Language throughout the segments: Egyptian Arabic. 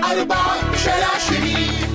أربعة شارع شريف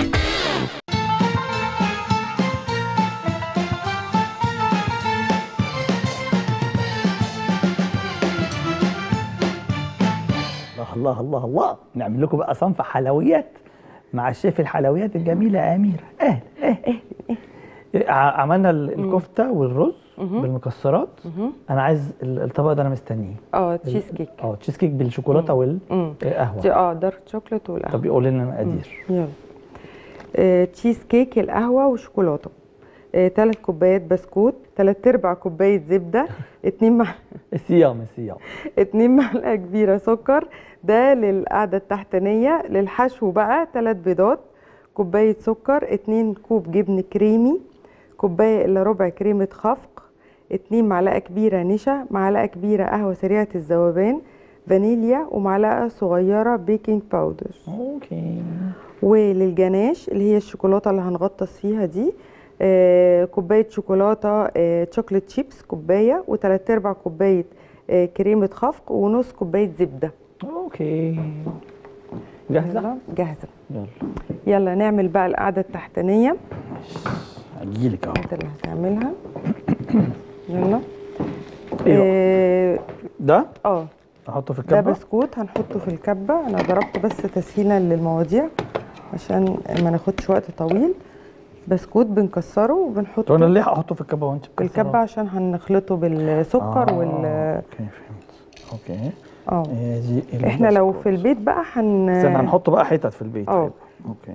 الله الله الله الله نعمل لكم بقى صنف حلويات مع الشيف الحلويات الجميله اميره اهلا اهلا اهلا ع- عملنا ال- الكفته والرز بالمكسرات انا عايز ال- الطبق ده انا مستنيه اه تشيز كيك اه تشيز كيك بالشوكولاته مم. والقهوه دي اه دارك شوكليت والقهوه طب يقول لنا المقادير يلا آه، تشيز كيك القهوه وشوكولاته آه، تلات كوبايات بسكوت تلات ارباع كوبايه زبده اتنين مع... الصيام الصيام اتنين معلقه كبيره سكر ده للقعده التحتانيه للحشو بقى تلات بيضات كوبايه سكر اتنين كوب جبن كريمي كوبايه الا ربع كريمه خفق اتنين معلقه كبيره نشا معلقه كبيره قهوه سريعه الذوبان فانيليا ومعلقه صغيره بيكنج باودر اوكي وللجناش اللي هي الشوكولاته اللي هنغطس فيها دي آه، كوبايه شوكولاته آه، شوكليت شيبس كوبايه وتلات ارباع كوبايه آه، كريمه خفق ونص كوبايه زبده اوكي جاهزه يلا جاهزه يلا يلا نعمل بقى القعده التحتانيه هجيلك اهو انت اللي هتعملها يلا ايوه اه ده آه، احطه في ده الكبه بسكوت هنحطه في الكبه انا ضربت بس تسهيلا للمواضيع عشان ما ناخدش وقت طويل بسكوت بنكسره طب انا وبنحطه ليه احطه في الكبه وانت في الكبه عشان هنخلطه بالسكر آه، وال اوكي فهمت اوكي اه هي دي احنا لو البسكوت. في البيت بقى هن استنى هنحطه بقى حتت في البيت اه. هيبقى. اوكي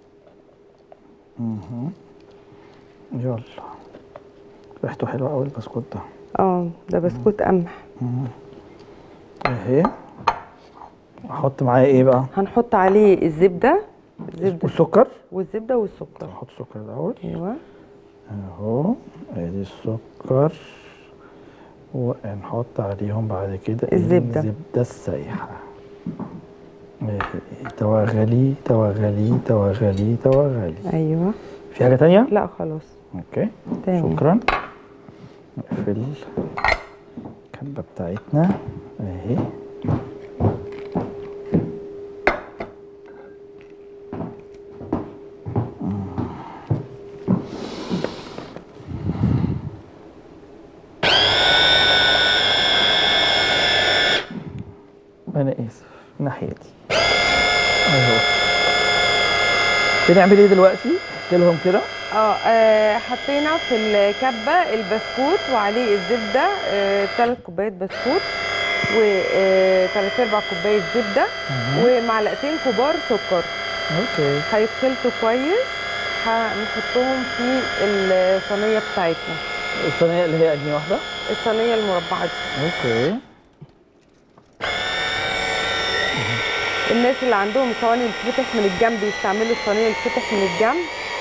مهم. يلا ريحته حلوه قوي البسكوت ده اه ده بسكوت قمح اهي احط معاه ايه بقى هنحط عليه الزبده الزبده والسكر والزبده والسكر نحط السكر الاول ايوه اهو ادي السكر ونحط عليهم بعد كده الزبدة. الزبده السايحه اهي. توغلي توغلي توغلي توغلي ايوه في حاجه تانية لا خلاص اوكي تمام شكرا نقفل الكبه بتاعتنا اهي انا اسف ناحيتي اهو بنعمل ايه دلوقتي؟ احكي لهم كده اه آه، حطينا في الكبه البسكوت وعليه الزبده ثلاث كوبايات بسكوت وثلاث ارباع كوبايه زبده ومعلقتين كبار سكر اوكي هيتخلطوا كويس هنحطهم في الصينيه بتاعتنا الصينيه اللي هي انهي واحده؟ الصينيه المربعه دي اوكي الناس اللي عندهم صواني بتتفتح من الجنب يستعملوا الصينيه اللي بتتفتح من الجنب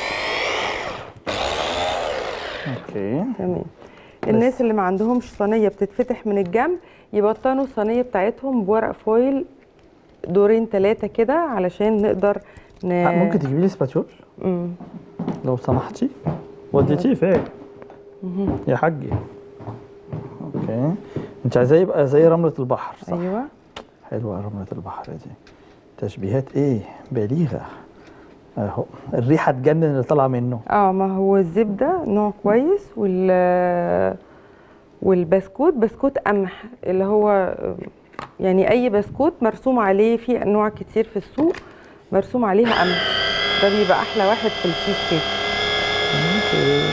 اوكي تمام الناس اللي ما عندهمش صينيه بتتفتح من الجنب يبطنوا الصينيه بتاعتهم بورق فويل دورين ثلاثه كده علشان نقدر ن... آه، ممكن تجيبي لي سباتول مم. لو سمحتي وديتيه فين يا حاجي اوكي انت عايزاه يبقى زي رمله البحر صح ايوه حلوه رمله البحر دي تشبيهات ايه بليغه اهو الريحه تجنن اللي طالعه منه اه ما هو الزبده نوع كويس وال والبسكوت بسكوت قمح اللي هو يعني اي بسكوت مرسوم عليه في انواع كتير في السوق مرسوم عليها قمح ده بيبقى احلى واحد في التشيز كيك اوكي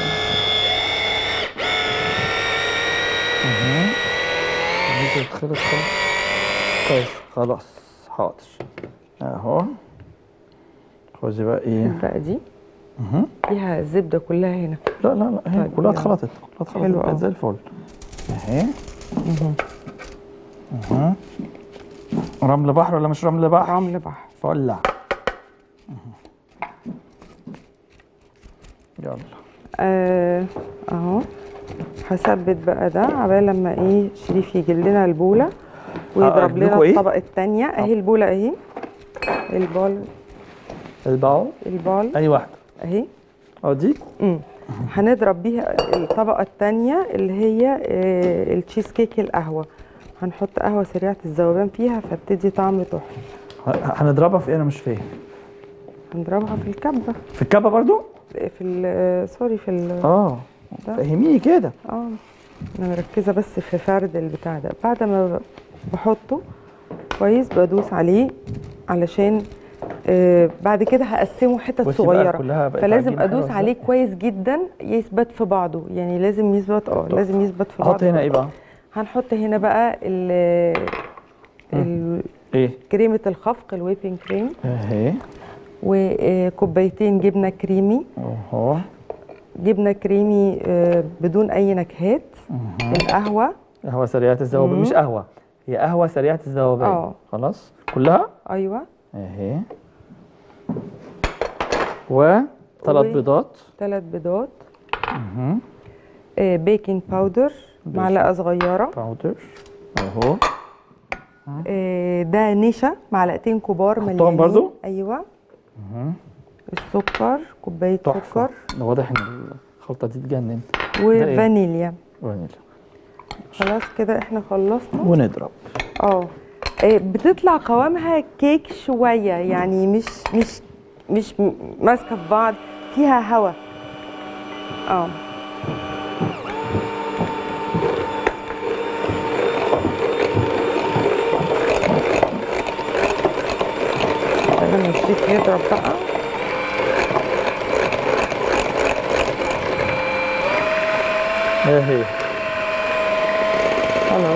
اهو دي تتخلط خالص كويس خلاص حاضر اهو خدي بقى ايه بقى دي مهم. فيها الزبده كلها هنا لا لا لا هي طيب، كلها يلا. اتخلطت كلها اتخلطت حلو بقت أوي. زي الفل اهي اها رمل بحر ولا مش رمل بحر؟ رمل بحر فلع مهم. يلا آه، اهو هثبت بقى ده عبال لما ايه شريف يجي لنا البوله ويضرب لنا أجيبلكوا إيه؟ الطبقه الثانيه اهي البوله اهي البال الباو البال اي واحده اهي اه دي امم هنضرب بيها الطبقه الثانيه اللي هي آه، التشيز كيك القهوه هنحط قهوه سريعه الذوبان فيها فبتدي طعم تحفه ه- هنضربها في ايه انا مش فاهم هنضربها في الكبه في الكبه برضو في ال سوري في ال اه ده. فهميني كده اه انا مركزه بس في فرد البتاع ده بعد ما بحطه كويس بدوس عليه علشان آه بعد كده هقسمه حتت بصي بقى صغيره كلها بقت فلازم عجينة ادوس حلوة عليه إزاي. كويس جدا يثبت في بعضه يعني لازم يثبت اه لازم يثبت في بعضه احط هنا ايه بقى هنحط هنا بقى ال ال- ايه كريمه الخفق الويبنج كريم اهي وكوبايتين جبنه كريمي اهو جبنه كريمي آه، بدون اي نكهات القهوه قهوه سريعه الذوبان مم. مش قهوه هي قهوه سريعه الذوبان اه. خلاص كلها ايوه اهي وثلاث و- بيضات ثلاث بيضات مهم. آه، بيكنج باودر معلقه صغيره باودر اهو آه، ده نشا معلقتين كبار أحطهم مليانين برضو؟ ايوه مهم. السكر كوبايه تحفه سكر ده واضح ان الخلطه دي تجنن إيه؟ وفانيليا فانيليا خلاص كده احنا خلصنا ونضرب اه آه، بتطلع قوامها كيك شويه يعني مش مش مش م- ماسكه في بعض فيها هوا اه لما الزيت يضرب بقى اهي خلاص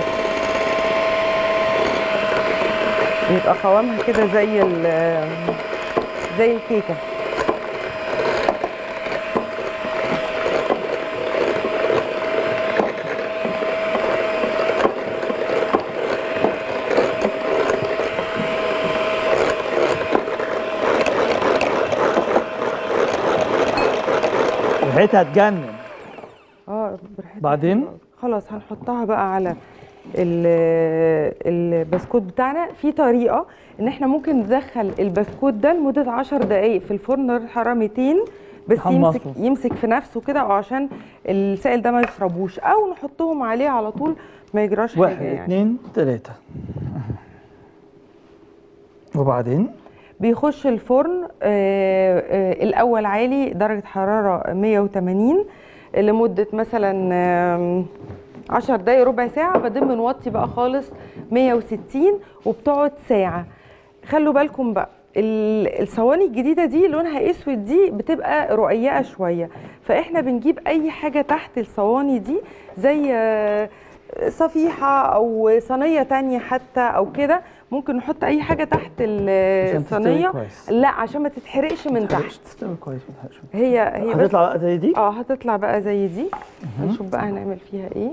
يبقى قوامها كده زي ال زي الكيكه ريحتها تجنن اه بريحتها بعدين؟ حلوة أوي. خلاص هنحطها بقى على ال- البسكوت بتاعنا في طريقه ان احنا ممكن ندخل البسكوت ده لمده 10 دقائق في الفرن درجه حراره 200 بس نحمصه. يمسك يمسك في نفسه كده أو عشان السائل ده ما يشربوش او نحطهم عليه على طول ما يجراش واحد حاجه يعني اتنين تلاتة وبعدين بيخش الفرن آه، آه، الاول عالي درجه حراره 180 لمده مثلا آم، 10 دقايق ربع ساعه بعدين بنوطي بقى خالص 160 وبتقعد ساعه خلوا بالكم بقى ال- الصواني الجديده دي لونها اسود دي بتبقى رقيقه شويه فاحنا بنجيب اي حاجه تحت الصواني دي زي آه، صفيحه او صينيه تانية حتى او كده ممكن نحط اي حاجه تحت ال- عشان تستوي الصينيه كويس. لا عشان ما تتحرقش من تحت تستوي كويس ما تحرقش. هي هي بس هتطلع بقى زي دي اه هتطلع بقى زي دي هنشوف بقى هنعمل فيها ايه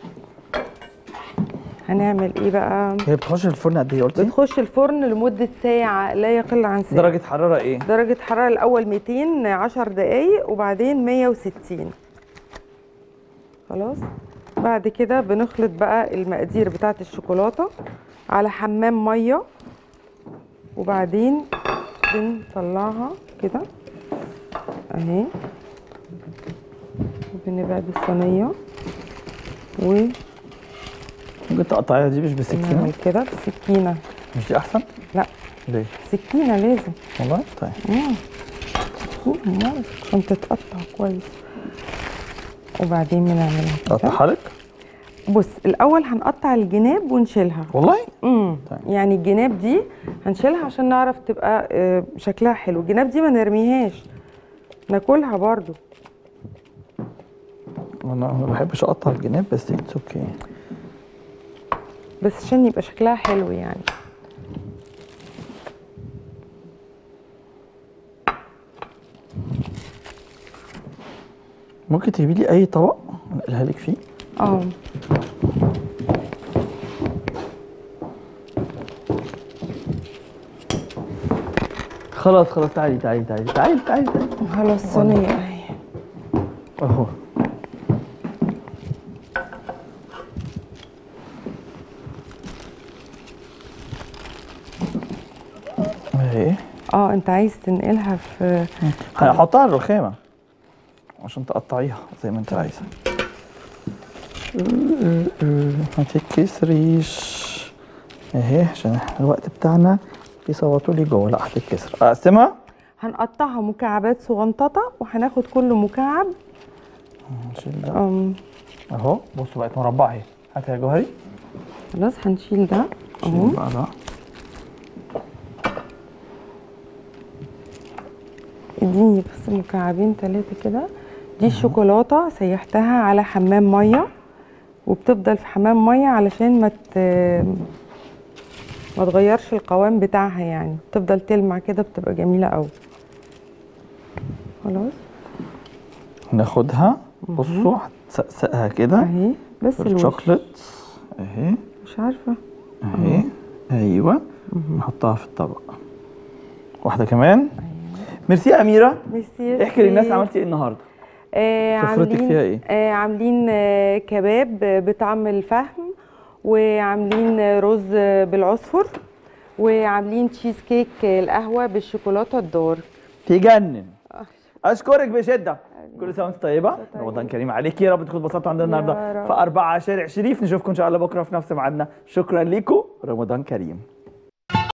هنعمل ايه بقى هي بتخش الفرن قد ايه قلتي؟ بتخش الفرن لمده ساعه لا يقل عن ساعه درجة حرارة ايه؟ درجة حرارة الأول 200 10 دقايق وبعدين 160 خلاص بعد كده بنخلط بقى المقادير بتاعة الشوكولاتة على حمام مية وبعدين بنطلعها كده اهي بنبعد الصينية ونعمل ممكن تقطعيها دي مش بسكينة كده بسكينة مش دي أحسن؟ لا ليه؟ سكينة لازم والله طيب أمال عشان تتقطع كويس وبعدين بنعملها كده أقطعها لك؟ بص الاول هنقطع الجناب ونشيلها والله؟ امم طيب. يعني الجناب دي هنشيلها عشان نعرف تبقى آه، شكلها حلو الجناب دي ما نرميهاش ناكلها برضو أنا ما بحبش أقطع الجناب بس اتس اوكي بس عشان يبقى شكلها حلو يعني ممكن تجيبي لي أي طبق أنقلها لك فيه؟ اه خلاص خلاص تعالي تعالي تعالي تعالي تعالي تعالي خلاص صينيه اهي أهو اهي اه انت عايز تنقلها في هحطها على الرخامة عشان تقطعيها زي ما انت عايزة ما تتكسريش اهي عشان احنا الوقت بتاعنا يصوتوا لي جوه لا هتتكسر اقسمها هنقطعها مكعبات صغنططه وهناخد كل مكعب نشيل ده أم، اهو بصوا بقت مربعه اهي هاتها يا جوهري خلاص هنشيل ده اهو شيل بقى ده اديني بس مكعبين ثلاثة كده دي الشوكولاتة سيحتها على حمام مية وبتفضل في حمام مية علشان ما ت... ما تغيرش القوام بتاعها يعني بتفضل تلمع كده بتبقى جميلة قوي خلاص ناخدها بصوا هتسقسقها كده اهي بس الوش الشوكليت اهي مش عارفة اهي ايوه نحطها في الطبق واحده كمان ميرسي يا اميره ميرسي يا احكي للناس شيخ. عملتي ايه النهارده آه سفرتك عاملين فيها إيه؟ آه عاملين آه كباب بطعم الفهم وعاملين آه، رز آه، بالعصفر وعاملين تشيز كيك آه، القهوه بالشوكولاته الدار تجنن اشكرك بشده كل سنه وانت طيبه رمضان كريم عليك يا رب تكونوا اتبسطتوا عندنا يا النهارده رب. في أربعة شارع شريف نشوفكم ان شاء الله بكره في نفس ميعادنا شكرا لكم رمضان كريم